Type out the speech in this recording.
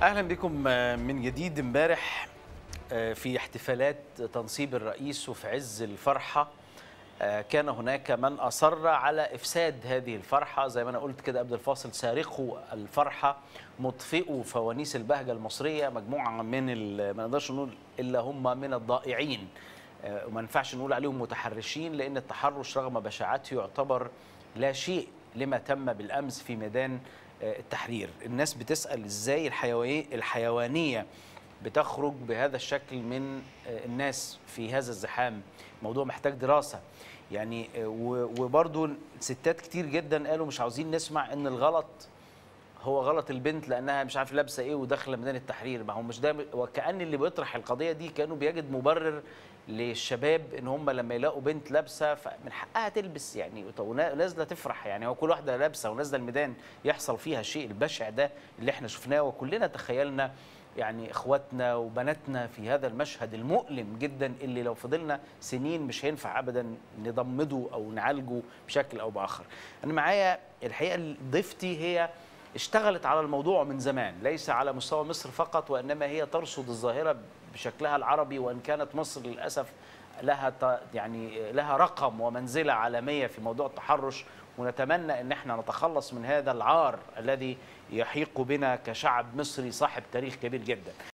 اهلا بكم من جديد امبارح في احتفالات تنصيب الرئيس وفي عز الفرحه كان هناك من اصر على افساد هذه الفرحه زي ما انا قلت كده قبل الفاصل سارقوا الفرحه مطفئوا فوانيس البهجه المصريه مجموعه من ما نقدرش نقول الا هم من الضائعين وما ينفعش نقول عليهم متحرشين لان التحرش رغم بشاعته يعتبر لا شيء لما تم بالامس في ميدان التحرير الناس بتسال ازاي الحيوانيه بتخرج بهذا الشكل من الناس في هذا الزحام موضوع محتاج دراسه يعني وبرضو ستات كتير جدا قالوا مش عاوزين نسمع ان الغلط هو غلط البنت لانها مش عارف لابسه ايه وداخله ميدان التحرير ما هو مش ده وكان اللي بيطرح القضيه دي كانوا بيجد مبرر للشباب ان هم لما يلاقوا بنت لابسه فمن حقها تلبس يعني ونازله تفرح يعني هو كل واحده لابسه ونازله الميدان يحصل فيها الشيء البشع ده اللي احنا شفناه وكلنا تخيلنا يعني اخواتنا وبناتنا في هذا المشهد المؤلم جدا اللي لو فضلنا سنين مش هينفع ابدا نضمده او نعالجه بشكل او باخر. انا معايا الحقيقه ضيفتي هي اشتغلت على الموضوع من زمان ليس على مستوى مصر فقط وانما هي ترصد الظاهره بشكلها العربي وان كانت مصر للاسف لها يعني لها رقم ومنزله عالميه في موضوع التحرش ونتمنى ان احنا نتخلص من هذا العار الذي يحيق بنا كشعب مصري صاحب تاريخ كبير جدا.